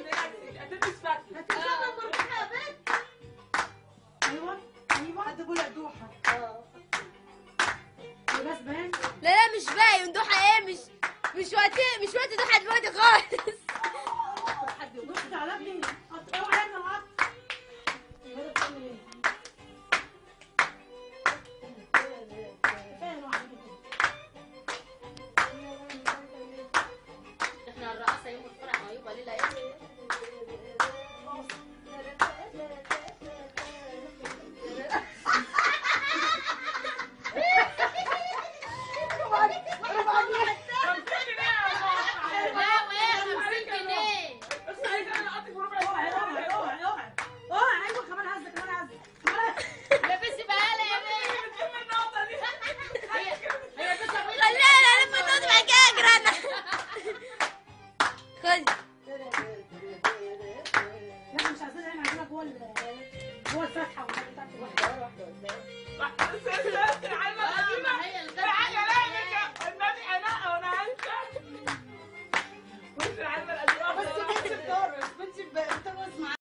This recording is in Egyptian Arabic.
هتلبس فتله هتشرب مرتاحة يا بنت ايوه ايوه حد بيقول دوحه بس باين لا لا مش باين دوحة ايه مش مش وقت مش وقت دوحة دلوقتي خالص دوحه على ابني اوعى يا ابني القط هذا بتعمل ايه؟ فين واحد احنا الرقصة يوم الفرح ما يبقى ليلة ايه لا وين 50 جنيه اوعى اوعى اوعى اوعى اوعى ايوه كمان هزك كمان هزك كمان لبسي بقالة يا بنت هي هي بتسوي خلينا لما تقعد بعد كده اجري انا خد لا مش عايزين احنا عايزينها جوه ال- جوه الفتحه والحاجات بتاعت الواحد واحدة واحدة قدام